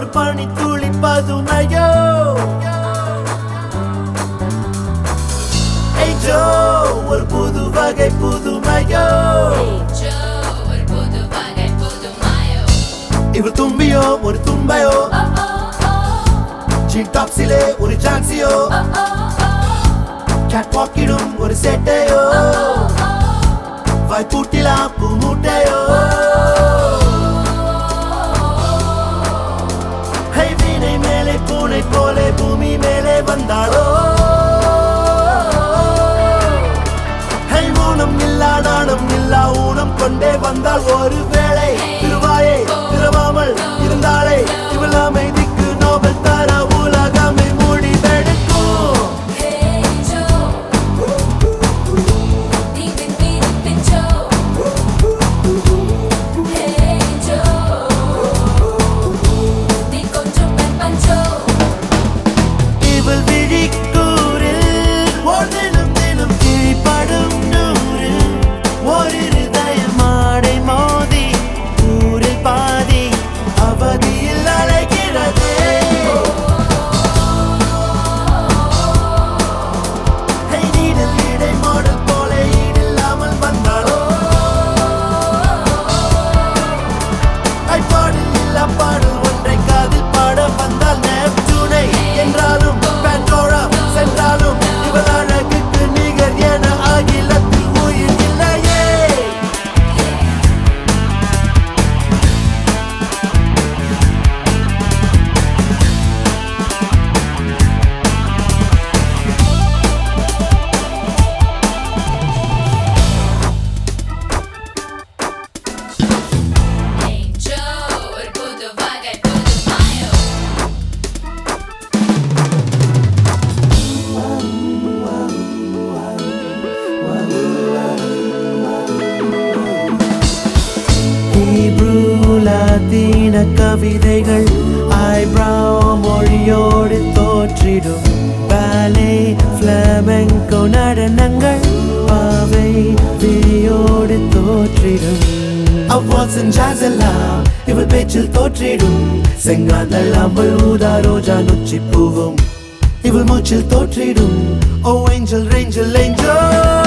ஒரு பனி துளி பதுமையோ ஏய் ஜோ ஒரு புது வகை புதுமையோ ஒரு புது வகை புது மாயோ இவர் தும்பியோ ஒரு தும்பையோ ஜீன் டாப்ஸிலே ஒரு ஜாக்ஸியோ கேட் வாக்கிடும் ஒரு செட்டையோ வாய் பூட்டிலா பூ மூட்டையோ ஹை வீணை மேலே பூனை போலே பூமி மேலே வந்தாளோ ஹை ஊனம் இல்லா நாணம் இல்லா ஊனம் கொண்டே வந்தால் ஒரு வேளை திருவாயை திரவாமல் இருந்தாளே இவள் அமைதிக்கு நோபல் தர உலகமே முடிவெடுக்கும் Hey Joe நீ பின் Joe Hey Joe நீ கொஞ்சம் பெப்பன் Joe இவள் விழிக்கூறில் ஒரு தினம் தினம் கிழிப்படும் நூறு ஒரு இருதயம் மாடை மோதி ஊரில் பாதி அவதியில் அலைகிறது ஹே, நீடல் இடை மாடல் போல ஈடில்லாமல் வந்தாளோ பாடல் இல்லா பாடல் ஒன்றை காதில் பாட வந்தால் நெப்டூனை என்றாலும் பேண்டோரா சென்றாலும் இவள் அழகுக்கு நிகர் என அகிலத்தில் உயிர் இல்லையே Hey Joe ஒரு புது வகை புது மாயோ ஹீப்ரூ லாத்தீன கவிதைகள் ஐப்ராவ் மொழியோடு தோற்றிடும் பாலே ஃப்ளமெங்கோ நடனங்கள் பாவை விழியோடு தோற்றிடும் அவ்வாட்சன் ஜாஸ் எல்லாம் இவள் பேச்சில் தோற்றிடும் செங்காந்தல் அம்பல் ஊதா ரோஜா நொச்சி பூவும் இவள் மூச்சில் தோற்றிடும் ஓ ஏஞ்சல் ரேஞ்சல் ஏஞ்சல்